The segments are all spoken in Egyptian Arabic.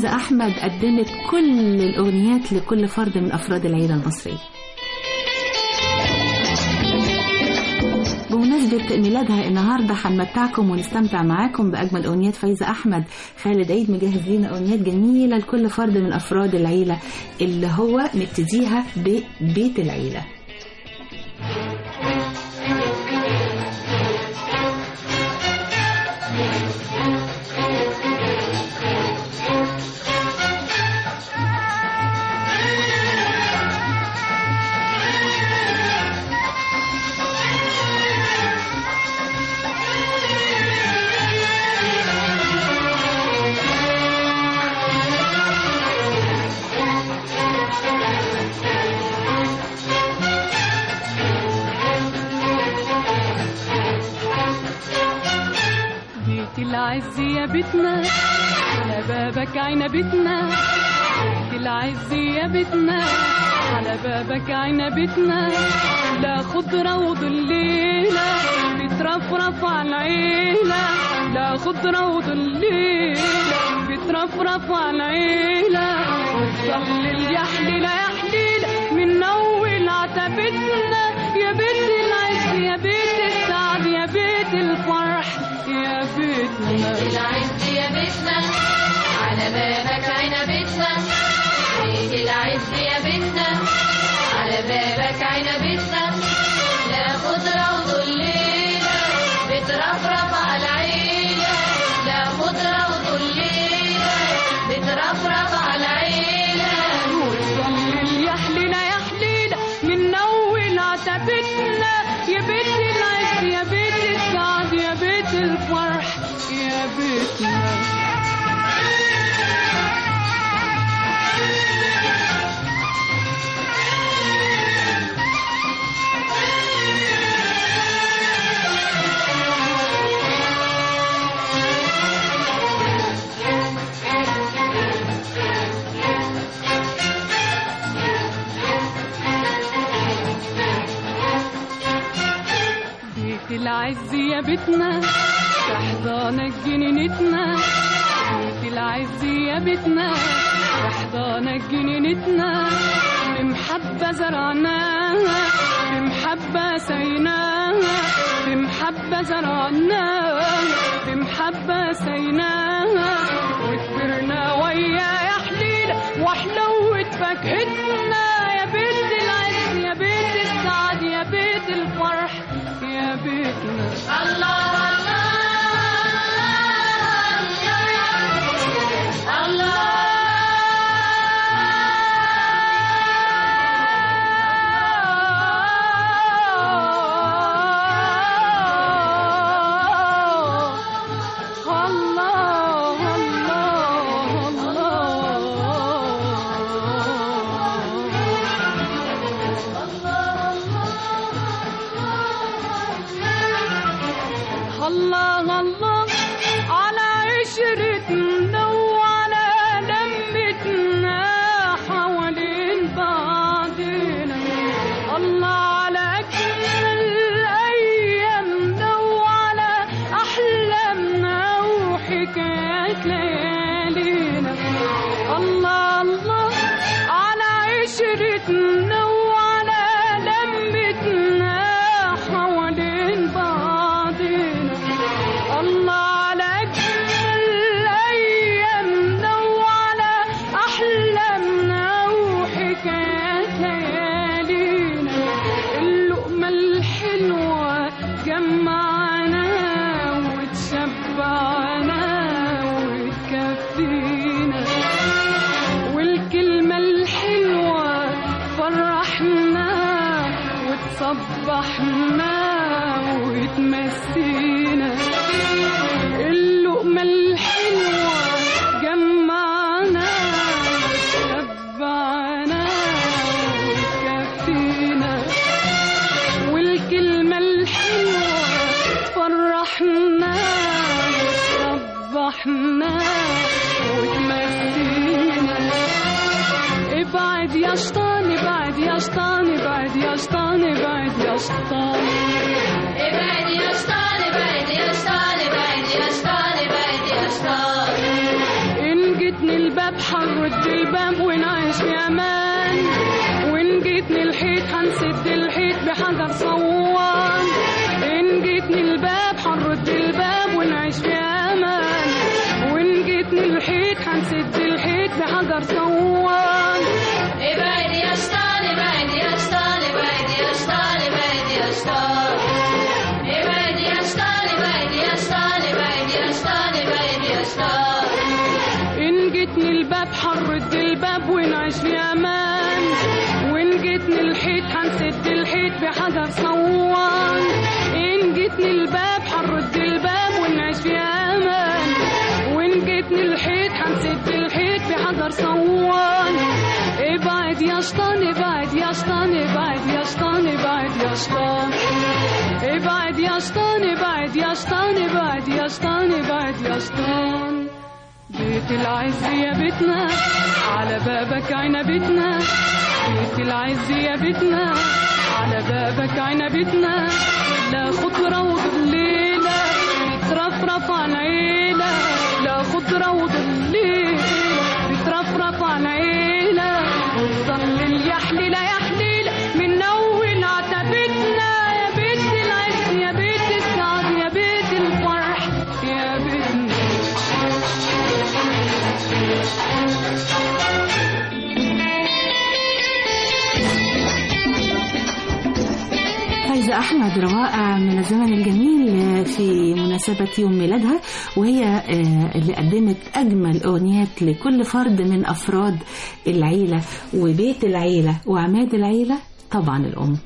فايزة أحمد قدمت كل الأغنيات لكل فرد من أفراد العيلة المصرية بمناسبة ميلادها النهاردة هنمتعكم ونستمتع معاكم بأجمل أغنيات فايزة أحمد خالد عيد مجهز لنا أغنيات جميلة لكل فرد من أفراد العيلة اللي هو نبتديها ببيت العيلة بيت العز يا بيتنا على بابك عنبتنا بيت العز يا بيتنا على بابك عنبتنا لا خضرة وظليلة بترفرف على العيلة لا خضرة وظليلة بترفرف على العيلة وتظلل يا حليلة يا حليلة من أول عتبتنا يا بيت العز يا بيت السعد يا بيت الفرح يا بيتنا العز يا بيتنا على بابك عنبتنا بيت العز يا بيتنا على بابك عنبتنا لا خضرة وظليلة بترفرف على العيلة لا خضرة وظليلة بترفرف على العيلة وتظلل يا حليلة يا حليلة من أول عتبتنا يا بيت العز يا بيت السعد يا بيت الفرح يا بيتنا بيت العز يا بيتنا تحضانك جنينتنا بيت العز يا بيتنا تحضانك جنينتنا بمحبة زرعناها بمحبة سيناها بمحبة زرعناها بمحبة سيناها وكبرنا ويا يا حليلة وحلوة فاكهتنا يا بيت العز يا بيت السعد يا بيت الفرح يا بيتنا الله الله الله الله الله الله الله على عشرتنا وعلى لمتنا حوالين بعضنا الله على أجمل أيامنا وعلى أحلامنا وحكايات ليالينا الله الله على عشرتنا وعلى لمتنا حوالين بعضنا الله على أجمل أيامنا وعلى أحلامنا وحكايات ليالينا اللقمة الحلوة جمعنا وتشبعنا وتكفينا والكلمة الحلوة فرحنا وتصبحنا وتمسينا اللقمة الحلوة جمعنا شبعنا وكفينا والكلمة الحلوة فرحنا صبحنا وتمسينا ابعد يا شطان ابعد يا شطان ابعد يا شطان ابعد يا شطان ابعد يا شطان ابعد يا شطان ابعد يا شطان ابعد يا شطان ان جتني الباب حنسد الحيط بحجر صوان إن جيتني الباب حنرد الباب ونعيش في أمان وإن جيتني الحيط حنسد الحيط بحجر صوان ابعد يا شيطان ابعد يا شيطان ابعد يا شيطان ابعد يا شيطان ابعد يا شيطان ابعد يا شيطان ابعد يا شيطان ابعد يا شيطان إن جيتني الباب حنرد الباب ونعيش في أمان وإن جيتني الحيط حنسد الحيط بحجر صوان إن جيتني الباب حنرد الباب ونعيش في أمان وإن جيتني الحيط حنسد الحيط بحجر صوان ابعد يا شيطان ابعد يا شيطان ابعد يا شيطان ابعد يا شيطان ابعد يا شيطان ابعد يا شيطان ابعد يا شيطان ابعد يا شيطان بيت العز يا بيتنا على بابك عنبتنا بيت العز يا بيتنا على بابك عنبتنا لا خضرة وظليلة بترفرف عن عيلة لا خضرة وظليلة بترفرف عن عيلة وتظل يا حليلة يا حليلة من أول عتبتنا يا بيت العز يا بيت السعد يا بيت الفرح يا بيتنا فايزة أحمد روائع من الزمن الجميل في مناسبة يوم ميلادها وهي آه، اللي قدمت أجمل أغنيات لكل فرد من أفراد العيلة وبيت العيلة وعماد العيلة طبعا الأم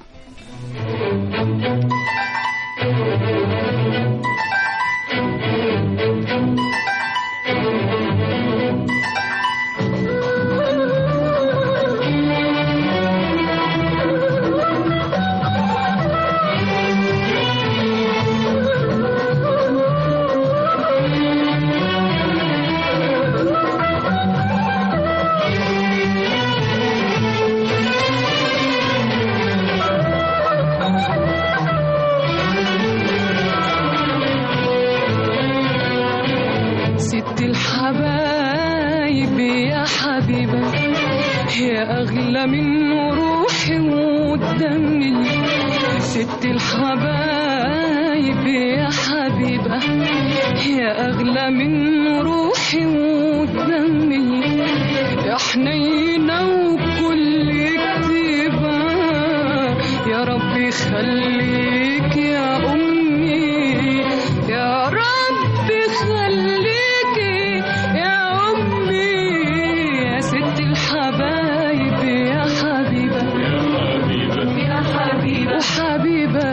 ست الحبايب يا حبيبة يا أغلى من روحي ودمي ست الحبايب يا حبيبة يا أغلى من روحي ودمي يا حنينة وكل كتيبة يا ربي خليك يا أمي يا ربي خليكي يا أمي يا ست الحبايب يا حبيبة يا حبيبة وحبيبة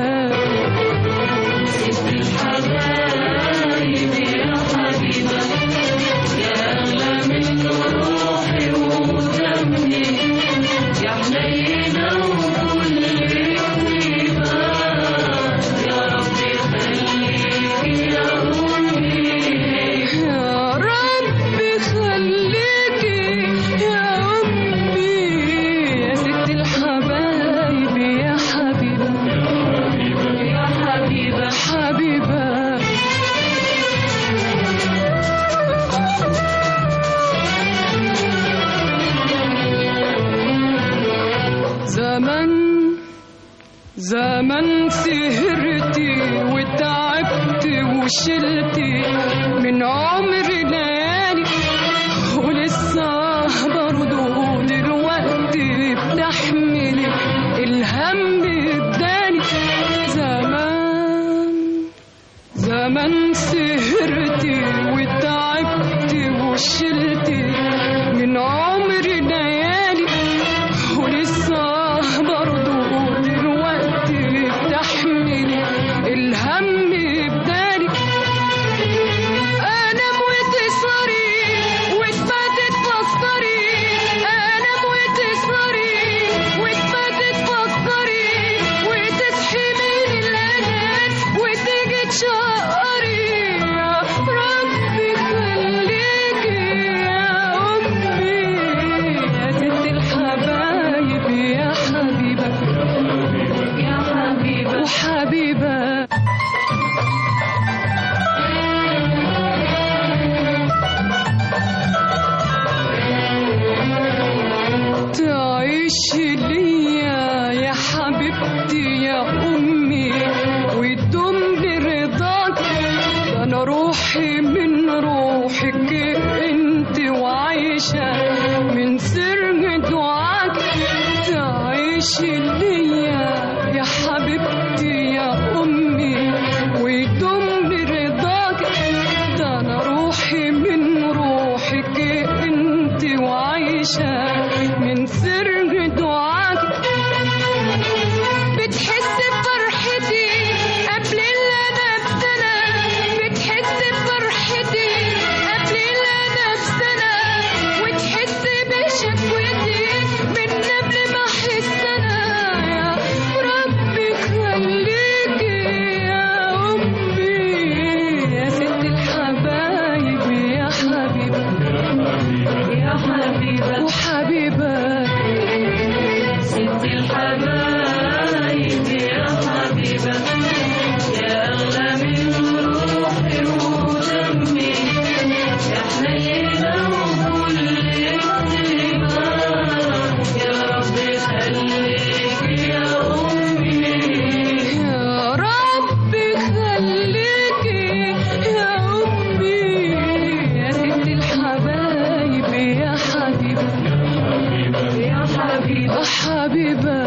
ست الحبايب يا حبيبة يا أغلى من روحي ودمي يا حنينة وكل طيبة يا ربي خليكي يا أمي يا ربي خليكي يا أمي يا ست الحبايب يا حبيبة يا حبيبة حبيبة زمن زمن سهرتي وتعبتي وشلتي من عمر ليالي ولسه برضه دلوقتي بتحملي الهم الداني زمان زمان سهرتي وتعبتي وشلتي من عمر ليالي ولسه برضه دلوقتي بتحملي الهم بدالي انام وتسهري وتباتي تفكري انام وتسهري وتباتي تفكري وتصحي من الانام وتيجي تشقري وعايشة من سر دعاك تعيش ليا يا حبيبتي يا أمي ويدوم رضاك ده أنا روحي من روحك انت وعايشة من سر دعاك بتحس بفرحتي قبل اللي انا بسنة بتحس بفرحتي قبل اللي انا بسنة وتحس بشكوتي من قبل ما احس انا يا ربي خليكي يا امي يا ست الحبايب يا حبيبة يا حبيبة وحبيبة ست الحبايب يا حبيبة يا أغلى من روحي ودمي يا حنينة وكل طيبة يا رب خليك يا أمي يا رب خليك يا أمي يا ست الحبايب يا حبيبة يا حبيبة حبيبة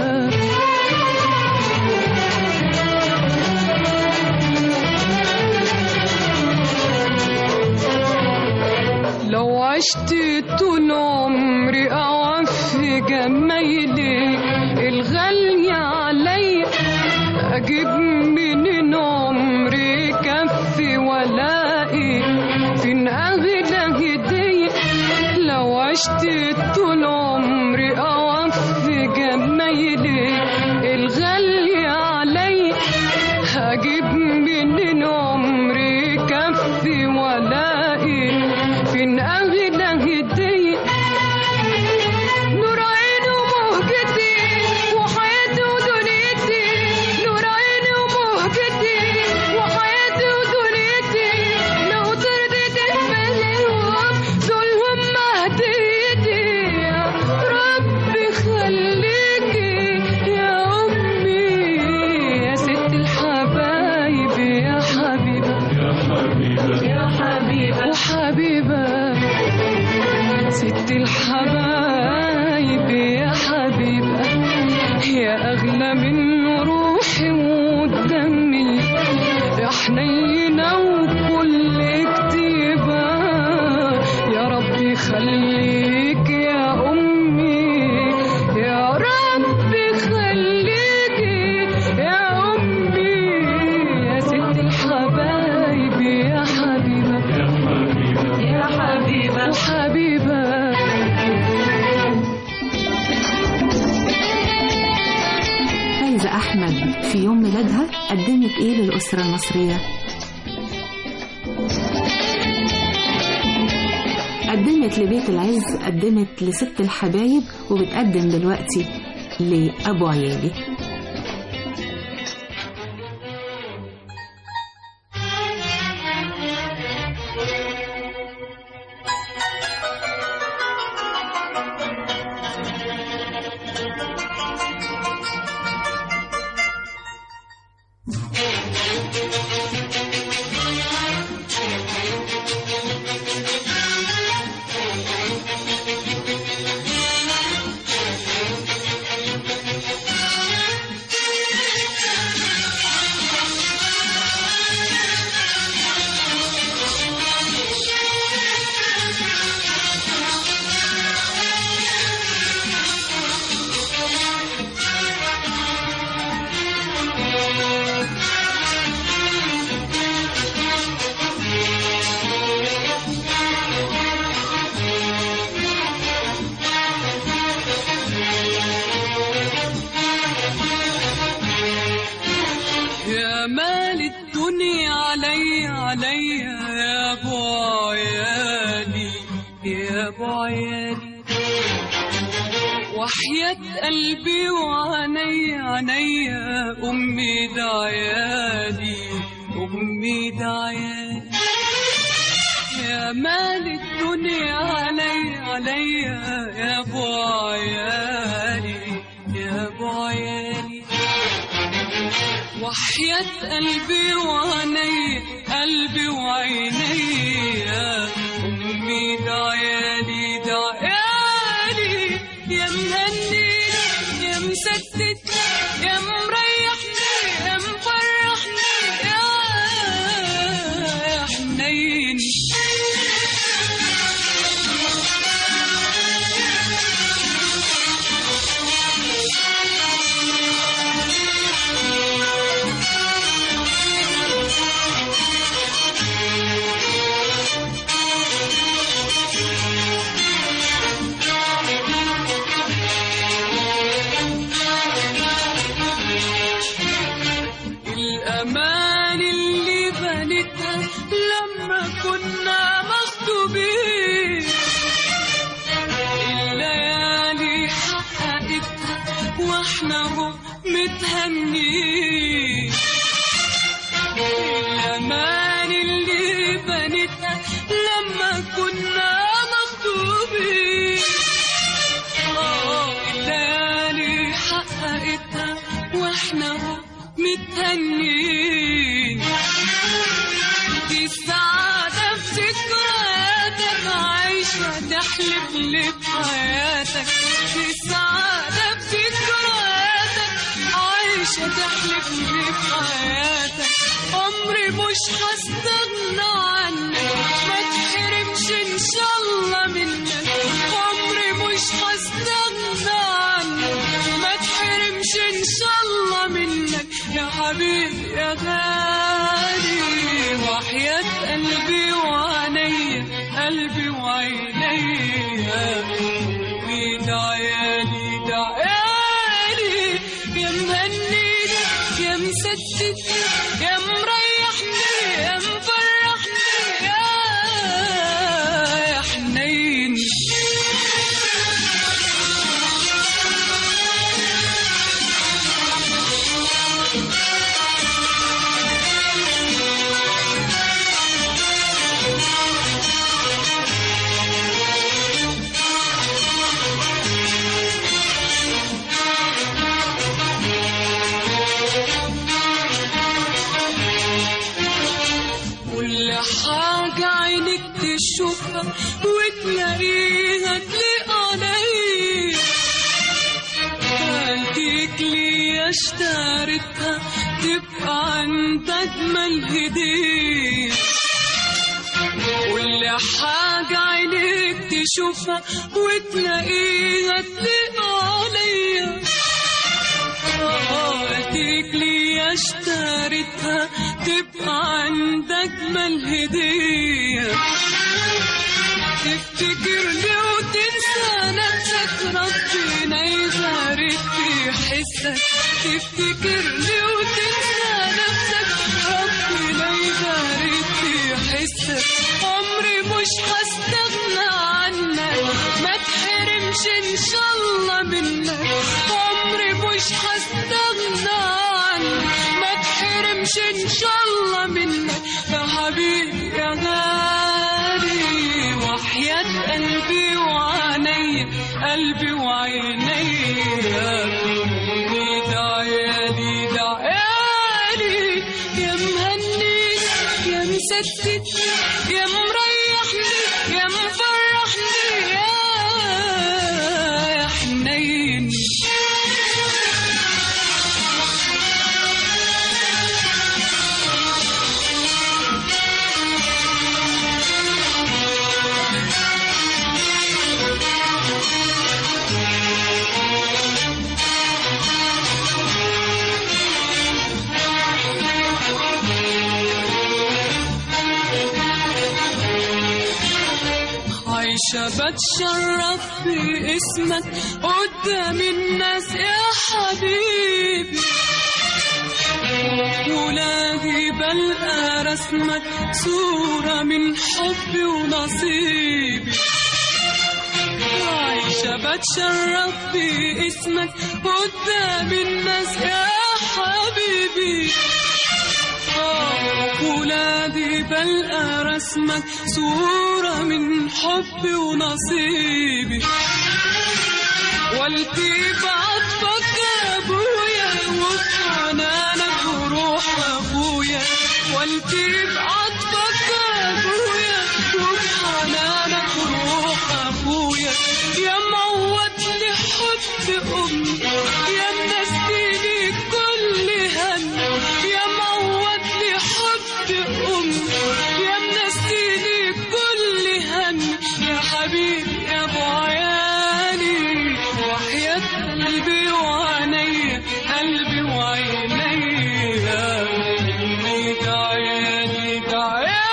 لو عشت طول عمري أوفي جمايلي الغالية عليا أجيب منين عمري كفي ولاقي فين أغلى هدية لو عشت طول عمري أوفي جمايلي الغالية عليا هجيب منين عمري كفي ولاقي فين أغلى هدية نور عيني ومهجتي وحياتي ودنيتي نور عيني ومهجتي وحياتي ودنيتي لو ترضي تقبلهم دول هم هديتي يا ربي خليكي يا أمي يا ست الحبايب يا حبيبة يا حبيبة وحبيبة ست الحبايب يا حبيبة يا أغلى من روحي ودمي يا حنينة وكل كتيبة يا ربي خليك يا أمي يا ربي خليك يا أمي يا ست الحبايب يا حبيبة يا حبيبة وحبيبة فايزة أحمد في يوم ميلادها قدمت إيه للأسرة المصرية؟ قدمت لبيت العز قدمت لست الحبايب وبتقدم دلوقتي لأبو عيالي يا مال الدنيا علي علي يا ابو عيالي يا ابو عيالي وحياة قلبي وعيني عيني امي ده عيالي امي ده عيالي يا مال الدنيا علي علي يا ابو عيالي يا ابو عيالي وحياة قلبي وعيني قلبي وعيني يا أمي ده عيالي ده الأمان اللي بنتها لما كنا مخطوبين الليالي حققتها واحنا هو متهنين الأمان اللي بنتها لما كنا مخطوبين آه، الليالي حققتها واحنا هو متهنين دي السعادة في ذكرياتك عايشة تحلف لي بحياتك دي السعادة في ذكرياتك عايشة تحلف لي بحياتك عمري مش هستغنى عنك ما تحرمش ان شاء الله منك عمري مش هستغنى عنك ما تحرمش ان شاء الله منك يا حبيبي يا غالي وحياة قلبي وعيني قلبي وعيني ده عيالي ده عيالي يا مهنيني يا مسددني يا مريحني يا مفرحني يا يا حنين كل حاجة عينك تشوفها وتلاقيها تليق عليا هديك لي اشتريتها تبقى عند أجمل هدية كل حاجة عينك تشوفها وتلاقيها تليق عليا هديك لي اشتريتها تبقى عند أجمل هدية تفتكرني وتنسى نفسك ربنا يبارك في حسك تفتكرني وتنسى نفسك ربنا يبارك في حسك عمري مش هستغنى عنك ما تحرمش ان شاء الله منك عمري مش هستغنى عنك ما تحرمش ان شاء الله منك يا حبيبي يا غالي وحياة قلبي وعيني قلبي وعيني ده عيالي ده عيالي يا مهنيني يا مسددني يا مريحني يا مفرحني يا يا حنين عايشة بتشرف باسمك قدام الناس يا حبيبي ولادي بلقى رسمك صورة من حبي ونصيبي عايشة بتشرف باسمك قدام الناس يا حبيبي ولادي بلقى رسمك صورة من حبي ونصيبي والدي بعطفك يا ابويا وبحنانك وروح ابويا والدي بعطفك يا ابويا وبحنانك وروح ابويا يا موت لي حب امي يا منسيني كل هم يا موت لي حب امي يا منسيني كل هم يا حبيبي يا ابو عيالي وحياة قلبي وعيني قلبي وعيني ده عيالي ده عيالي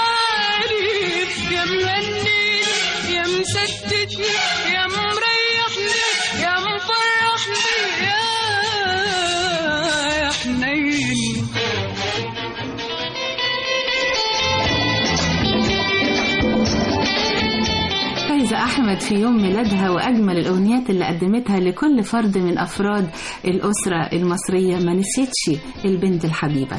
أحمد في يوم ميلادها وأجمل الأغنيات اللي قدمتها لكل فرد من أفراد الأسرة المصرية ما نسيتش البنت الحبيبة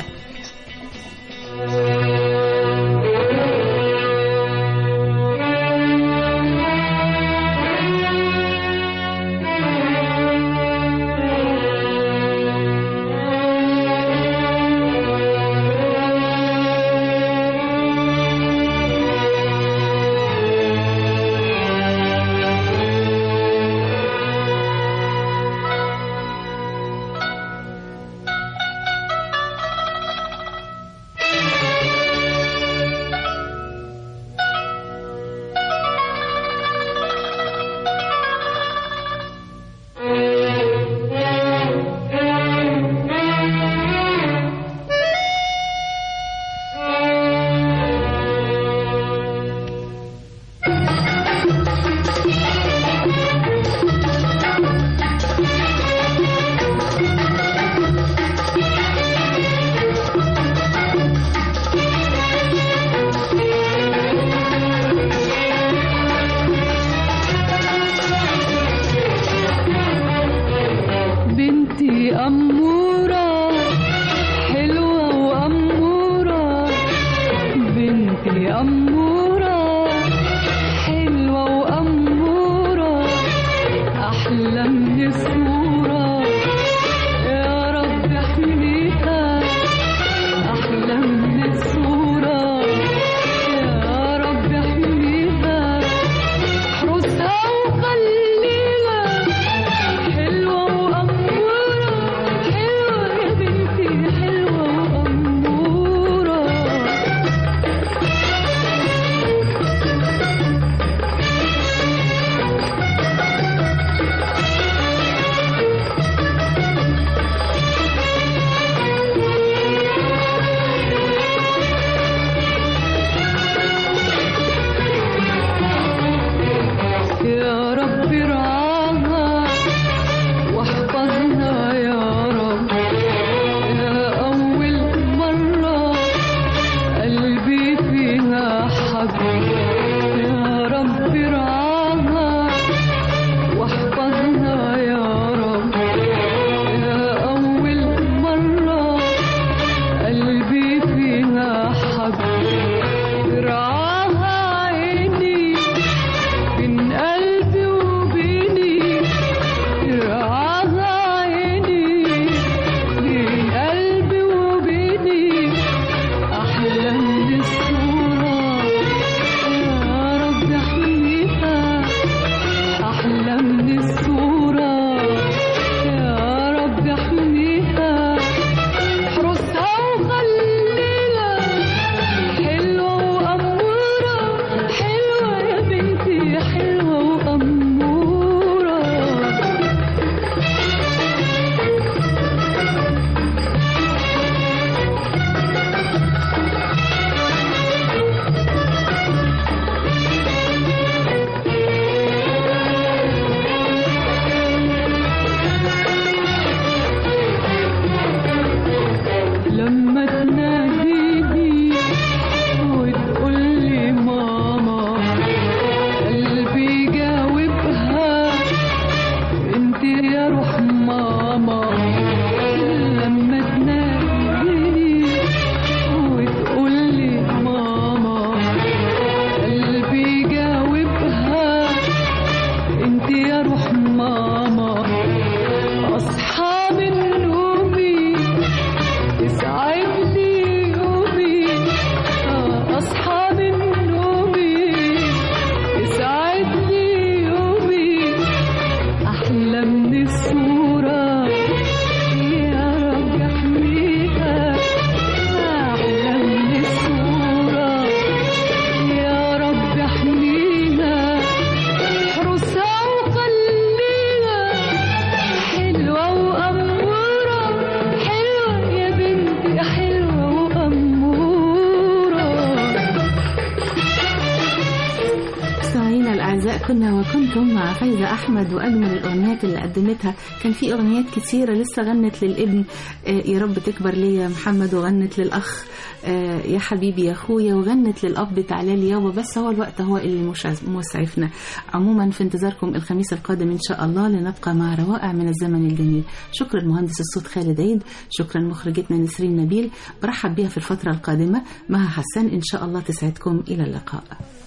الأعزاء كنا وكنتم مع فايزة أحمد وأجمل الأغنيات اللي قدمتها كان في أغنيات كتيرة لسه غنت للابن آه، يا رب تكبر ليا يا محمد وغنت للأخ آه، يا حبيبي يا أخويا وغنت للأب تعالى لي يابا بس هو الوقت هو اللي مش مسعفنا عموما في انتظاركم الخميس القادم إن شاء الله لنبقى مع روائع من الزمن الجميل شكرا مهندس الصوت خالد عيد شكرا مخرجتنا نسرين نبيل برحب بها في الفترة القادمة مها حسان إن شاء الله تسعدكم إلى اللقاء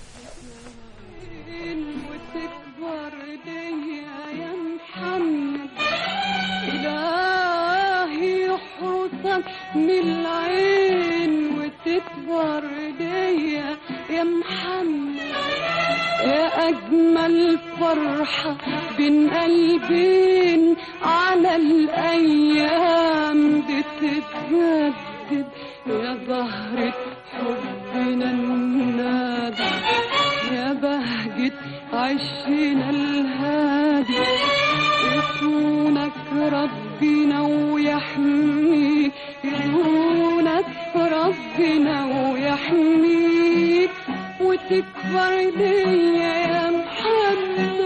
وتكبر ايديا يا محمد إلهي يحرسك من العين وتكبر ايديا يا محمد يا أجمل فرحة بين قلبين على الأيام بتتجدد يا زهرة حبنا النادي يا بهجة عشنا الهادي يصونك ربنا ويحميك يصونك ربنا ويحميك وتكبر ليا يا محمد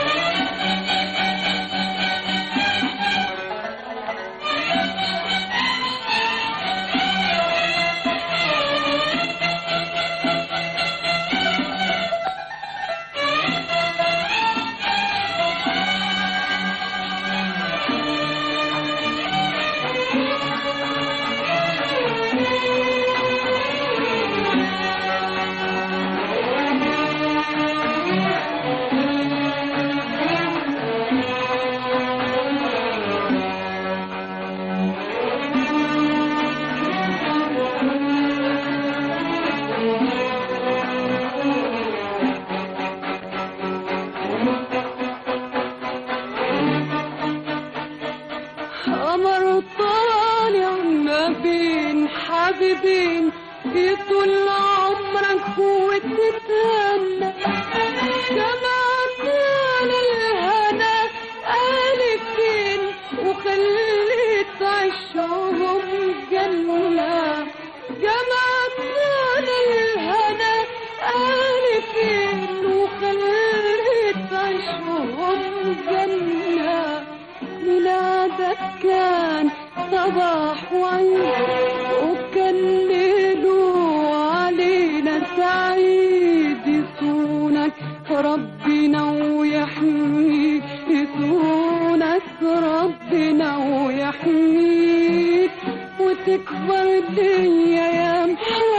قمر طالع ما بين حبيبين يطول عمرك وتتهنى كما كان الهنا ألفين وخليت عشهم جنة كما كان الهنا ألفين وخليت عشهم جنة ميلادك كان صباح وعيد وكان ليله علينا سعيد يصونك ربنا ويحميك يصونك ربنا ويحميك وتكبر ليا يا محمد